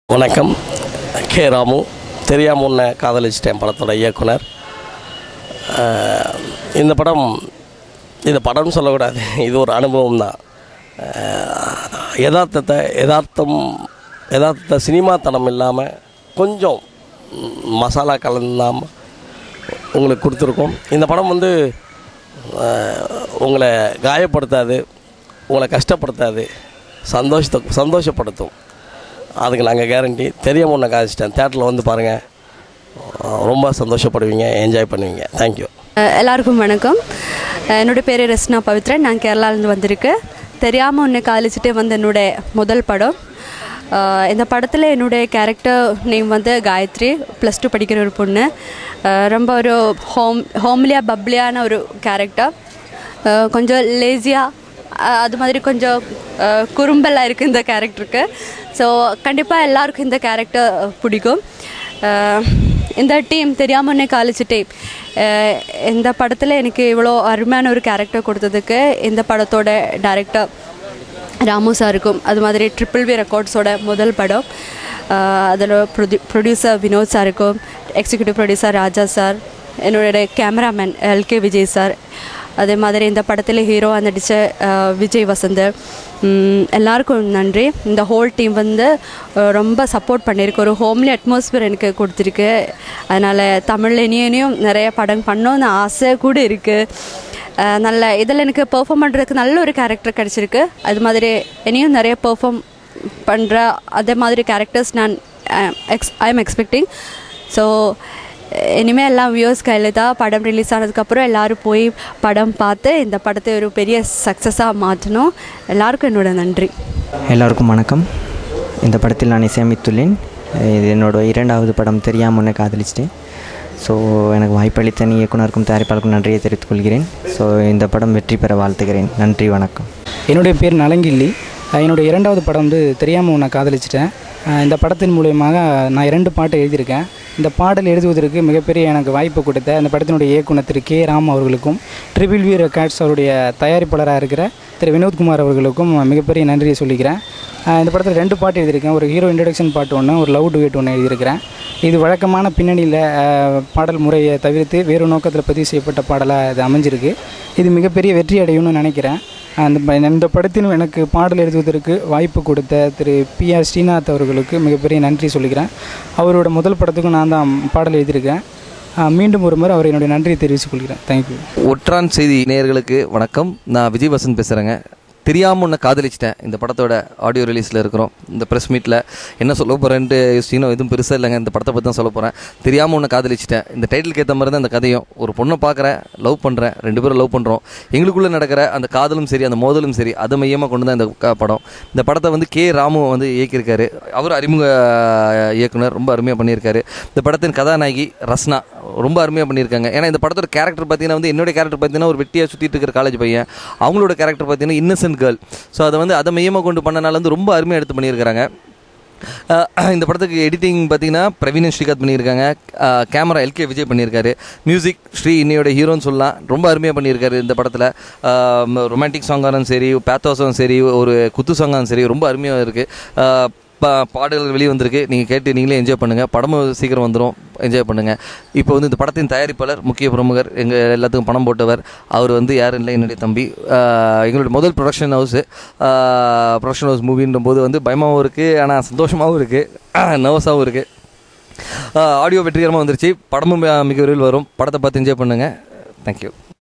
வணக்கம் கே ராமு தெரியாம உன்னை காதலிச்சிட்டேன் படத்தோட இயக்குனர் அஹ், இந்த படம் இந்த படம்னு சொல்லக்கூடாது இது ஒரு அனுபவம் தான் யதார்த்தத்தை யதார்த்தம் யதார்த்த சினிமாத்தனம் இல்லாமல் கொஞ்சம் ம், மசாலா கலந்தாமல் உங்களுக்கு கொடுத்துருக்கோம் இந்த படம் வந்து அஹ், உங்களை காயப்படுத்தாது உங்களை கஷ்டப்படுத்தாது சந்தோஷத்தை சந்தோஷப்படுத்தும் அதுக்கு நாங்கள் கேரண்டி தெரியாம ஒன்று காய்ச்சிட்டேன் தேட்டரில் வந்து பாருங்கள் ரொம்ப சந்தோஷப்படுவீங்க என்ஜாய் பண்ணுவீங்க தேங்க்யூ அஹ் எல்லாருக்கும் வணக்கம் அஹ் என்னோட பேர் ரஸ்னா பவித்ரன் நான் கேரளாலேருந்து வந்திருக்கேன் தெரியாமல் ஒன்று காலிச்சிட்டே வந்த என்னுடைய முதல் படம் அஹ் இந்த படத்தில் என்னுடைய கேரக்டர் நேம் வந்து காயத்ரி ப்ளஸ் டூ படிக்கிற ஒரு பொண்ணு அஹ் ரொம்ப ஒரு ஹோம் ஹோம்லியாக பப்ளியான ஒரு கேரக்டர் கொஞ்சம் லேசியாக அது மாதிரி கொஞ்சம் அஹ், குறும்பெல்லாம் இருக்குது இந்த கேரக்டருக்கு ஸோ கண்டிப்பாக எல்லாருக்கும் இந்த கேரக்டர் பிடிக்கும் அஹ், இந்த டீம் தெரியாமல் ஒன்றே காலேஜ் டீம் இந்த படத்தில் எனக்கு இவ்வளோ அருமையான ஒரு கேரக்டர் கொடுத்ததுக்கு இந்த படத்தோட டைரக்டர் ராமு சாருக்கும் அது மாதிரி ட்ரிபிள் வி ரெக்கார்ட்ஸோட முதல் படம் அதில் ப்ரொடியூ ப்ரொடியூசர் வினோத் சாருக்கும் எக்ஸிக்யூட்டிவ் ப்ரொடியூசர் ராஜா சார் என்னோட கேமராமேன் எல்கே விஜய் சார் அதே மாதிரி இந்த படத்தில் ஹீரோ நடித்த விஜய் வசந்தர் உம், எல்லாருக்கும் நன்றி இந்த ஹோல் டீம் வந்து அஹ், ரொம்ப சப்போர்ட் பண்ணியிருக்கு ஒரு ஹோம்லி அட்மாஸ்பியர் எனக்கு கொடுத்துருக்கு அதனால் தமிழ் இனியும் நிறைய படம் பண்ணணும்னு ஆசை கூட இருக்குது அஹ் நல்ல இதில் எனக்கு பெர்ஃபார்ம் பண்ணுறதுக்கு நல்ல ஒரு கேரக்டர் கிடச்சிருக்கு அது மாதிரி இனியும் நிறைய பெர்ஃபார்ம் பண்ணுற அதே மாதிரி கேரக்டர்ஸ் நான் எக்ஸ் ஐ எம் எக்ஸ்பெக்டிங் ஸோ இனிமேல் எல்லாம் வியூஸ் கையில் தான் படம் ரிலீஸ் ஆனதுக்கப்புறம் எல்லோரும் போய் படம் பார்த்து இந்த படத்தை ஒரு பெரிய சக்ஸஸாக மாற்றணும் எல்லாருக்கும் என்னோட நன்றி எல்லோருக்கும் வணக்கம் இந்த படத்தில் நான் இசையமைத்துள்ளேன் இது என்னோட இரண்டாவது படம் தெரியாமல் உன்னை காதலிச்சிட்டேன் ஸோ எனக்கு வாய்ப்பளித்த நீ இயக்குனருக்கும் தயாரிப்பாளருக்கும் நன்றியை தெரிவித்துக் கொள்கிறேன் ஸோ இந்த படம் வெற்றி பெற வாழ்த்துகிறேன் நன்றி வணக்கம் என்னுடைய பேர் நலங்கிள்ளி அஹ் என்னுடைய இரண்டாவது படம் வந்து தெரியாமல் உன்னை காதலிச்சிட்டேன் அஹ் இந்த படத்தின் மூலயமாக நான் இரண்டு பாட்டு எழுதியிருக்கேன் இந்த பாடல் எழுதுவதற்கு மிகப்பெரிய எனக்கு வாய்ப்பு கொடுத்த இந்த படத்தினுடைய இயக்குனர் திரு கே ராம் அவர்களுக்கும் ட்ரிபிள் வி ரெக்கார்ட்ஸ் அவருடைய தயாரிப்பாளராக இருக்கிற திரு வினோத்குமார் அவர்களுக்கும் மிகப்பெரிய நன்றியை சொல்லிக்கிறேன் அஹ் இந்த படத்தில் ரெண்டு பாட்டு எழுதியிருக்கேன் ஒரு ஹீரோ இன்ட்ரடக்ஷன் பாட்டு ஒன்று ஒரு லவ் டுவேட் ஒன்று எழுதியிருக்கிறேன் இது வழக்கமான பின்னணியில் அஹ், பாடல் முறையை தவிர்த்து வேறு நோக்கத்தில் பதிவு செய்யப்பட்ட பாடலாக இது அமைஞ்சிருக்கு இது மிகப்பெரிய வெற்றி அடையும்னு நினைக்கிறேன் அந்த ப- இந்த படத்திலும் எனக்கு பாடல் எழுதுவதற்கு வாய்ப்பு கொடுத்த திரு பி ஆர் ஸ்ரீநாத் அவர்களுக்கு மிகப்பெரிய நன்றி சொல்லிக்கிறேன் அவரோட முதல் படத்துக்கும் நான் தான் பாடல் எழுதியிருக்கேன் அஹ், மீண்டும் ஒரு முறை அவர் என்னுடைய நன்றியை தெரிவித்துக் கொள்கிறேன் தேங்க்யூ ஒற்றான் செய்தி நேயர்களுக்கு வணக்கம் நான் விஜய் வசந்த் பேசுகிறேங்க தெரியாமல் ஒன்று காதலிச்சிட்டேன் இந்த படத்தோட ஆடியோ ரிலீஸில் இருக்கிறோம் இந்த ப்ரெஸ் மீட்டில் என்ன சொல்ல போகிறேன்ட்டு யோசிச்சிங்கன்னா எதுவும் பெருசாக இல்லைங்க இந்த படத்தை பற்றி தான் சொல்ல போகிறேன் தெரியாமல் ஒன்று காதலிச்சிட்டேன் இந்த டைட்டிலுக்கு ஏற்ற மாதிரி தான் இந்த கதையும் ஒரு பொண்ணை பார்க்குறேன் லவ் பண்ணுறேன் ரெண்டு பேரும் லவ் பண்ணுறோம் எங்களுக்குள்ளே நடக்கிற அந்த காதலும் சரி அந்த மோதலும் சரி அதை மையமாக கொண்டு தான் இந்த க- படம் இந்த படத்தை வந்து கே ராமு வந்து இயக்கியிருக்காரு அவர் அறிமுக அஹ், இயக்குனர் ரொம்ப அருமையாக பண்ணியிருக்காரு இந்த படத்தின் கதாநாயகி ரஸ்னா ரொம்ப அருமையாக பண்ணியிருக்காங்க ஏன்னா இந்த படத்தோட கேரக்டர் பார்த்தீங்கன்னா வந்து என்னுடைய கேரக்டர் பார்த்தீங்கன்னா ஒரு வெட்டியாக சுற்றிட்டு இருக்கிற காலேஜ் பையன் அவங்களோட கேரக்டர் பார்த்தீங்கன்னா இன்னசென்ட் கேர்ள் ஸோ அதை வந்து அதை மையமாக கொண்டு பண்ணனால வந்து ரொம்ப அருமையாக எடுத்து பண்ணியிருக்காங்க அஹ் இந்த படத்துக்கு எடிட்டிங் பார்த்தீங்கன்னா பிரவீன் ஸ்ரீகாந்த் பண்ணியிருக்காங்க கேமரா எல்கே விஜய் பண்ணியிருக்காரு மியூசிக் ஸ்ரீ இன்னையோட ஹீரோன்னு சொல்லலாம் ரொம்ப அருமையாக பண்ணியிருக்காரு இந்த படத்தில் ரொமான்டிக் சாங்காரும் சரி பேத்தோஸும் சரி ஒரு குத்து சாங்காரும் சரி ரொம்ப அருமையாக இருக்குது பா பாடல்கள் வெளியே வந்திருக்கு நீங்கள் கேட்டு நீங்களே என்ஜாய் பண்ணுங்கள் படமும் சீக்கிரம் வந்துடும் என்ஜாய் பண்ணுங்கள் இப்போ வந்து இந்த படத்தின் தயாரிப்பாளர் முக்கிய பிரமுகர் எங்கள் எல்லாத்துக்கும் பணம் போட்டவர் அவர் வந்து யாரும் இல்லை என்னுடைய தம்பி ஆஹ் எங்களுடைய முதல் ப்ரொடக்ஷன் ஹவுஸு ப்ரொடக்ஷன் ஹவுஸ் மூவின்ற போது வந்து பயமாகவும் இருக்குது ஆனால் சந்தோஷமாகவும் இருக்குது நர்வஸாகவும் இருக்குது ஆடியோ வெற்றிகரமாக வந்துருச்சு படமும் மிக- மிக விரைவில் வரும் படத்தை பார்த்து என்ஜாய் பண்ணுங்கள் தேங்க்யூ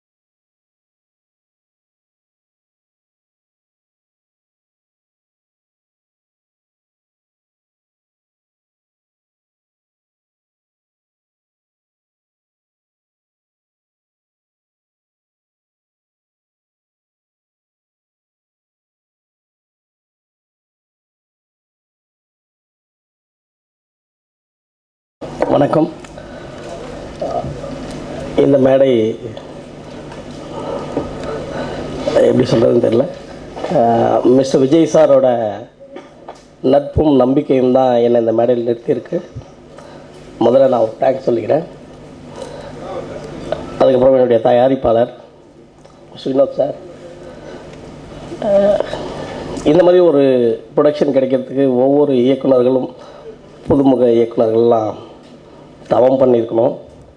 வணக்கம் இந்த மேடை எப்படி சொல்கிறதுன்னு தெரில மிஸ்டர் விஜய் சாரோட நட்பும் நம்பிக்கையும் தான் என்னை இந்த மேடையில் நிறுத்தியிருக்கு முதல்ல நான் ஒரு தேங்க்ஸ் சொல்லிக்கிறேன் அதுக்கப்புறம் என்னுடைய தயாரிப்பாளர் ஸ்ரீநாத் சார் இந்த மாதிரி ஒரு ப்ரொடக்ஷன் கிடைக்கிறதுக்கு ஒவ்வொரு இயக்குனர்களும் புதுமுக இயக்குனர்கள்லாம் தவம் பண்ணியிருக்கணும்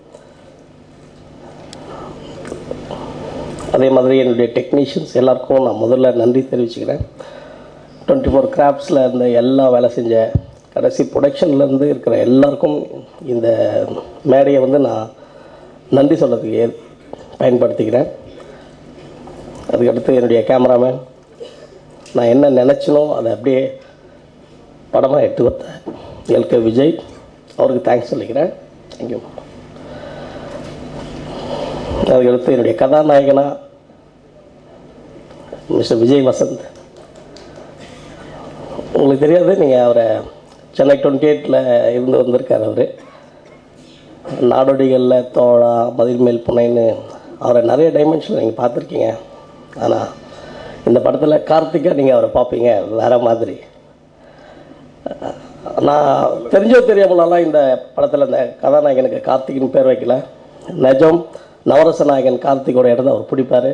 அதே மாதிரி என்னுடைய டெக்னீஷியன்ஸ் எல்லாருக்கும் நான் முதல்ல நன்றி தெரிவிச்சுக்கிறேன் டுவெண்ட்டி ஃபோர் கிராஃப்ட்ஸில் இருந்த எல்லா வேலை செஞ்ச கடைசி ப்ரொடக்ஷன்லேருந்து இருக்கிற எல்லாருக்கும் இந்த மேடையை வந்து நான் நன்றி சொல்கிறதுக்கு ஏ பயன்படுத்திக்கிறேன் அதுக்கடுத்து என்னுடைய கேமராமேன் நான் என்ன நினச்சினோ அதை அப்படியே படமாக எடுத்து வந்தேன் எல்கே விஜய் அவருக்கு தேங்க்ஸ் சொல்லிக்கிறேன் தேங்க்யூ அதுக்கடுத்து என்னுடைய கதாநாயகனா மிஸ்டர் விஜய் வசந்த் உங்களுக்கு தெரியாது நீங்கள் அவரை சென்னை டுவெண்ட்டி எயிட்டில் இருந்து வந்திருக்கார் அவர் நாடோடிகளில் தோழா மதில் மேல் புனைன்னு அவரை நிறைய டைமென்ஷனில் நீங்கள் பார்த்துருக்கீங்க ஆனால் இந்த படத்தில் கார்த்திகா நீங்கள் அவரை பார்ப்பீங்க வேறு மாதிரி நான் தெரிஞ்சோ தெரியாமலாம் இந்த படத்தில் இந்த கதாநாயகனுக்கு கார்த்திக்னு பேர் வைக்கல நிஜம் நவரச நாயகன் கார்த்திகோட இடத்த அவர் பிடிப்பார்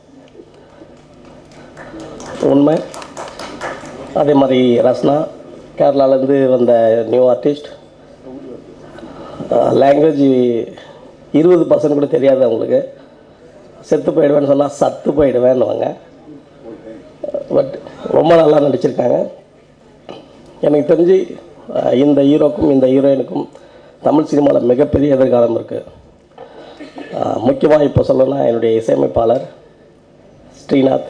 உண்மை அதே மாதிரி ரஸ்னா கேரளாலேருந்து வந்த நியூ ஆர்டிஸ்ட் லாங்குவேஜ் இருபது பர்சன்ட் கூட தெரியாது அவங்களுக்கு செத்து போயிடுவேன்னு சொன்னால் சத்து போயிடுவேன்னுவாங்க பட் ரொம்ப நல்லா நடிச்சிருக்காங்க எனக்கு தெரிஞ்சு அஹ், இந்த ஹீரோக்கும் இந்த ஹீரோயினுக்கும் தமிழ் சினிமாவில் மிகப்பெரிய எதிர்காலம் இருக்குது முக்கியமாக இப்போ சொல்லணும்னா என்னுடைய இசையமைப்பாளர் ஸ்ரீநாத்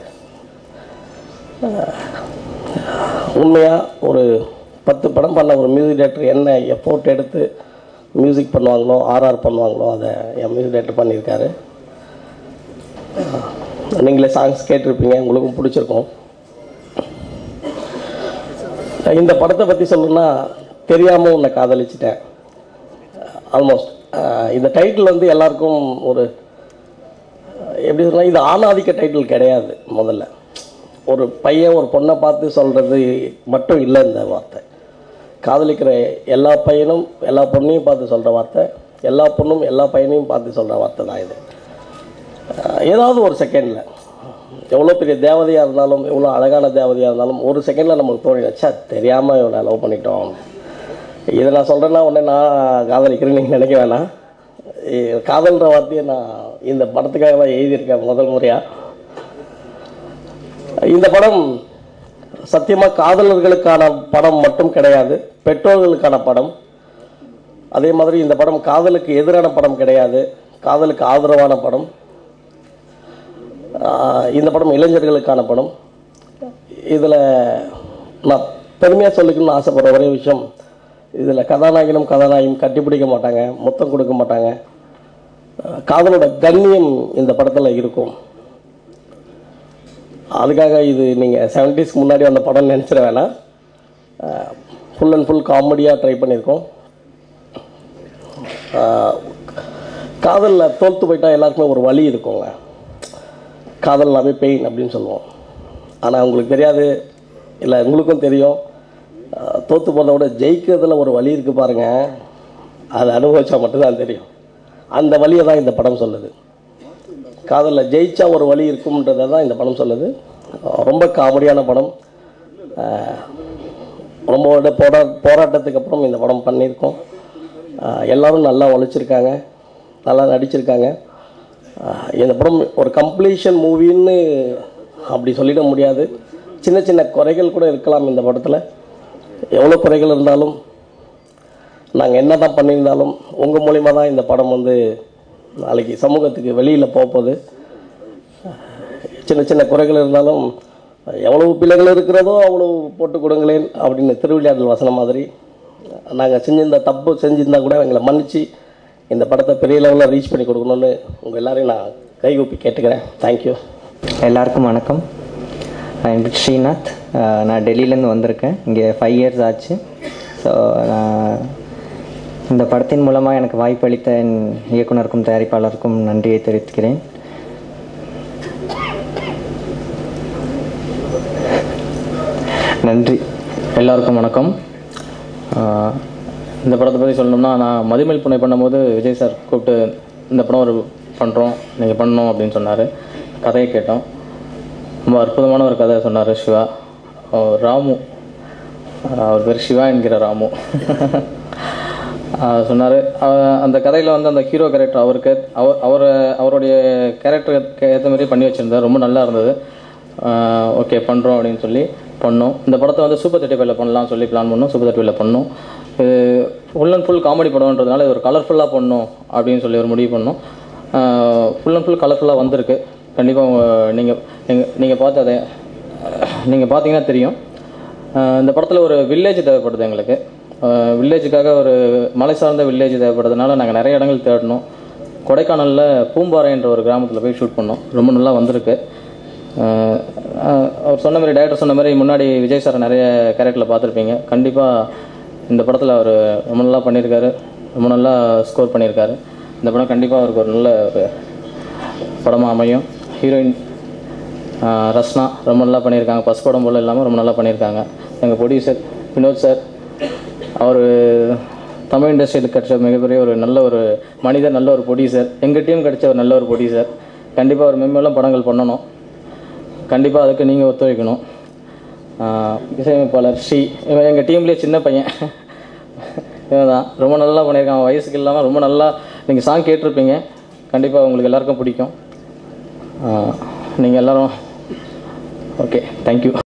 உண்மையாக ஒரு பத்து படம் பண்ண ஒரு மியூசிக் டைரக்டர் என்ன எஃபோர்ட் எடுத்து மியூசிக் பண்ணுவாங்களோ ஆர்ஆர் பண்ணுவாங்களோ அதை என் மியூசிக் டைரக்டர் பண்ணியிருக்காரு அஹ், நீங்களே சாங்ஸ் கேட்டிருப்பீங்க உங்களுக்கும் பிடிச்சிருக்கும் இந்த படத்தை பற்றி சொல்லணும்னா தெரியாமல் உன்னை காதலிச்சிட்டேன் ஆல்மோஸ்ட் இந்த டைட்டில் வந்து எல்லாருக்கும் ஒரு அஹ், எப்படி சொன்னால் இது ஆணாதிக்க டைட்டில் கிடையாது முதல்ல ஒரு பையன் ஒரு பொண்ணை பார்த்து சொல்கிறது மட்டும் இல்லை இந்த வார்த்தை காதலிக்கிற எல்லா பையனும் எல்லா பொண்ணையும் பார்த்து சொல்கிற வார்த்தை எல்லா பொண்ணும் எல்லா பையனையும் பார்த்து சொல்கிற வார்த்தை தான் இது அஹ், ஏதாவது ஒரு செகண்டில் எவ்வளோ பெரிய தேவதையாக இருந்தாலும் எவ்வளோ அழகான தேவதையாக இருந்தாலும் ஒரு செகண்டில் நமக்கு தோணி ச்சே தெரியாமல் இவனை லவ் பண்ணிட்டோம் இதை நான் சொல்கிறேன்னா உடனே நான் காதலிக்கிறேன்னு நீங்கள் நினைக்க வேணாம் இ- காதல்ன்ற வார்த்தையை நான் இந்த படத்துக்காக தான் எழுதியிருக்கேன் முதல் முறையாக இந்த படம் சத்தியமாக காதலர்களுக்கான படம் மட்டும் கிடையாது பெற்றோர்களுக்கான படம் அதே மாதிரி இந்த படம் காதலுக்கு எதிரான படம் கிடையாது காதலுக்கு ஆதரவான படம் ஆஹ் இந்த படம் இளைஞர்களுக்கான படம் இதில் நான் பெருமையாக சொல்லிக்கணும்னு ஆசைப்படுற ஒரே விஷயம் இதில் கதாநாயகனும் கதாநாயகியும் கட்டிப்பிடிக்க மாட்டாங்க முத்தம் கொடுக்க மாட்டாங்க ஆஹ் காதலோட கண்ணியம் இந்த படத்தில் இருக்கும் அதுக்காக இது நீங்கள் செவன்ட்டீஸ்க்கு முன்னாடி வந்த படம்னு நினச்சிட வேணாம் ஃபுல் அண்ட் ஃபுல் காமெடியாக ட்ரை பண்ணியிருக்கோம் காதலில் தோற்று போயிட்டா எல்லாருக்குமே ஒரு வலி இருக்குங்க காதல்னாவே பெயின் அப்படின்னு சொல்லுவோம் ஆனால் உங்களுக்கு தெரியாது இல்லை உங்களுக்கும் தெரியும் அஹ், தோத்து போனதை விட ஜெயிக்கிறதுல ஒரு வழி இருக்குது பாருங்கள் அதை அனுபவிச்சா மட்டும்தான் தெரியும் அந்த வழியை தான் இந்த படம் சொல்லுது காதலில் ஜெயிச்சா ஒரு வழி இருக்கும்ன்றதை தான் இந்த படம் சொல்லுது அஹ், ரொம்ப காமெடியான படம் அஹ், ரொம்ப வருட போரா போராட்டத்துக்கு அப்புறம் இந்த படம் பண்ணியிருக்கோம் அஹ், எல்லாரும் நல்லா உழைச்சிருக்காங்க நல்லா நடிச்சிருக்காங்க அஹ், இந்த படம் ஒரு கம்ப்ளீஷன் மூவின்னு அப்படி சொல்லிட முடியாது சின்ன சின்ன குறைகள் கூட இருக்கலாம் இந்த படத்தில் எவ்வளோ குறைகள் இருந்தாலும் நாங்கள் என்ன தான் பண்ணியிருந்தாலும் உங்கள் மூலிமா தான் இந்த படம் வந்து நாளைக்கு சமூகத்துக்கு வெளியில் போகுது சின்ன சின்ன குறைகள் இருந்தாலும் எவ்வளவு பிள்ளைகள் இருக்கிறதோ அவ்வளவு போட்டு கொடுங்களேன் அப்படின்னு திருவிளையாடல் வசனம் மாதிரி நாங்கள் செஞ்சிருந்த தப்பு செஞ்சிருந்தா கூட எங்களை மன்னிச்சு இந்த படத்தை பெரிய லெவலில் ரீச் பண்ணி கொடுக்கணும்னு உங்கள் எல்லாரையும் நான் கைகூப்பி கேட்டுக்கிறேன் தேங்க்யூ எல்லாருக்கும் வணக்கம் என் பேர் ஸ்ரீநாத் அஹ் நான் டெல்லியிலேருந்து வந்திருக்கேன் இங்கே ஃபைவ் இயர்ஸ் ஆச்சு ஸோ நான் இந்த படத்தின் மூலமாக எனக்கு வாய்ப்பளித்த என் இயக்குனருக்கும் தயாரிப்பாளருக்கும் நன்றியை தெரிவித்துக்கிறேன் நன்றி எல்லாருக்கும் வணக்கம் ஆஹ் இந்த படத்தை பற்றி சொல்லணும்னா நான் மதிமேல் புனை பண்ணும்போது விஜய் சார் கூப்பிட்டு இந்த படம் ஒரு பண்ணுறோம் நீங்கள் பண்ணணும் அப்படின்னு சொன்னார் கதையை கேட்டோம் ரொம்ப அற்புதமான ஒரு கதை சொன்னார் சிவா ஆஹ் ராமு அவர் பேர் சிவா என்கிற ராமு சொன்னார் அந்த கதையில் வந்து அந்த ஹீரோ கேரக்டர் அவருக்கு அவர் அவர் அவருடைய கேரக்டருக்கு ஏற்ற மாதிரி பண்ணி வச்சுருந்தார் ரொம்ப நல்லா இருந்தது ஓகே பண்ணுறோம் அப்படின்னு சொல்லி பண்ணோம் இந்த படத்தை வந்து சூப்பர் தேர்ட்டி ஃபைவ்ல பண்ணலாம் சொல்லி பிளான் பண்ணோம் சூப்பர் தேர்ட்டி ஃபைவ்ல பண்ணோம் இது ஃபுல் அண்ட் ஃபுல் காமெடி படம்ன்றதுனால இது ஒரு கலர்ஃபுல்லாக பண்ணணும் அப்படின்னு சொல்லி ஒரு முடிவு பண்ணோம் ஃபுல் அண்ட் ஃபுல் கலர்ஃபுல்லாக வந்திருக்கு கண்டிப்பாக நீங்கள் நீங்கள் நீங்கள் பார்த்து அதை நீங்கள் பார்த்தீங்கன்னா தெரியும் அஹ் இந்த படத்தில் ஒரு வில்லேஜ் தேவைப்படுது எங்களுக்கு வில்லேஜுக்காக ஒரு மலை சார்ந்த வில்லேஜ் தேவைப்படுறதுனால நாங்கள் நிறைய இடங்கள் தேடினோம் கொடைக்கானலில் பூம்பாறைன்ற ஒரு கிராமத்தில் போய் ஷூட் பண்ணோம் ரொம்ப நல்லா வந்திருக்கு அஹ் அஹ் அவர் சொன்ன மாதிரி டைரக்டர் சொன்ன மாதிரி முன்னாடி விஜய் சார் நிறைய கேரக்டரில் பார்த்துருப்பீங்க கண்டிப்பாக இந்த படத்தில் அவர் ரொம்ப நல்லா பண்ணியிருக்காரு ரொம்ப நல்லா ஸ்கோர் பண்ணியிருக்காரு இந்த படம் கண்டிப்பாக அவருக்கு ஒரு நல்ல ஒரு படமாக அமையும் ஹீரோயின் ஆஹ் ரஸ்னா ரொம்ப நல்லா பண்ணியிருக்காங்க ஃபஸ்ட் படம் போல் இல்லாமல் ரொம்ப நல்லா பண்ணியிருக்காங்க எங்கள் ப்ரொடியூசர் வினோத் சார் அவர் தமிழ் இண்டஸ்ட்ரியில் கிடைச்ச மிகப்பெரிய ஒரு நல்ல ஒரு மனிதர் நல்ல ஒரு ப்ரொடியூசர் எங்கள் டீம் கிடைச்ச ஒரு நல்ல ஒரு ப்ரொடியூசர் கண்டிப்பாக ஒரு மென்மேலும் படங்கள் பண்ணணும் கண்டிப்பாக அதுக்கு நீங்கள் ஒத்துழைக்கணும் ஆஹ் இசையமைப்பாளர் ஸ்ரீ இவன் எங்கள் டீம்லேயே சின்ன பையன் இவன் தான் ரொம்ப நல்லா பண்ணியிருக்கான் அவன் வயசுக்கு இல்லாமல் ரொம்ப நல்லா நீங்கள் சாங் கேட்டிருப்பீங்க கண்டிப்பாக உங்களுக்கு எல்லாருக்கும் பிடிக்கும் நீங்கள் எல்லாரும் ஓகே தேங்க்யூ